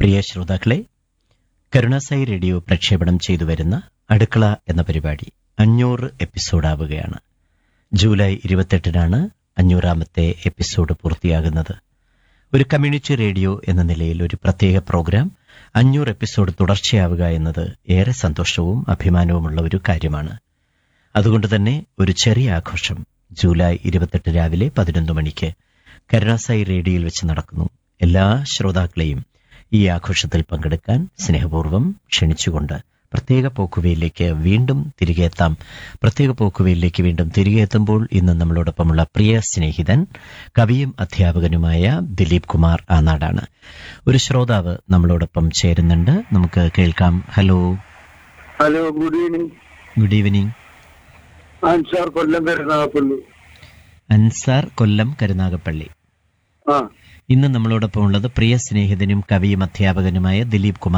പ്രിയ ശ്രോതാക്കളെ കരുണാസായി റേഡിയോ പ്രക്ഷേപണം ചെയ്തു വരുന്ന അടുക്കള എന്ന പരിപാടി അഞ്ഞൂറ് എപ്പിസോഡാവുകയാണ് ജൂലൈ ഇരുപത്തെട്ടിനാണ് അഞ്ഞൂറാമത്തെ എപ്പിസോഡ് പൂർത്തിയാകുന്നത് ഒരു കമ്മ്യൂണിറ്റി റേഡിയോ എന്ന നിലയിൽ ഒരു പ്രത്യേക പ്രോഗ്രാം അഞ്ഞൂറ് എപ്പിസോഡ് തുടർച്ചയാവുക എന്നത് ഏറെ സന്തോഷവും അഭിമാനവുമുള്ള ഒരു കാര്യമാണ് അതുകൊണ്ട് തന്നെ ഒരു ചെറിയ ആഘോഷം ജൂലൈ ഇരുപത്തെട്ട് രാവിലെ പതിനൊന്ന് മണിക്ക് കരുണാസായി റേഡിയോയിൽ വെച്ച് നടക്കുന്നു എല്ലാ ശ്രോതാക്കളെയും ഈ ആഘോഷത്തിൽ പങ്കെടുക്കാൻ സ്നേഹപൂർവ്വം ക്ഷണിച്ചുകൊണ്ട് പ്രത്യേക പോക്കുവയിലേക്ക് വീണ്ടും തിരികെ എത്താം പ്രത്യേക പോക്കുവയിലേക്ക് വീണ്ടും തിരികെ എത്തുമ്പോൾ ഇന്ന് നമ്മളോടൊപ്പമുള്ള പ്രിയ സ്നേഹിതൻ കവിയും അധ്യാപകനുമായ ദിലീപ് കുമാർ ആനാടാണ് ഒരു ശ്രോതാവ് നമ്മളോടൊപ്പം ചേരുന്നുണ്ട് നമുക്ക് കേൾക്കാം hello hello good evening good evening Ansar Kollam Karunagappally Ansar Kollam Karunagappally ആ ഇന്ന് നമ്മളോടൊപ്പം ഉള്ളത് പ്രിയ സ്നേഹിതനും കവിയും അധ്യാപകനുമായ ദിലീപ് കുമാർ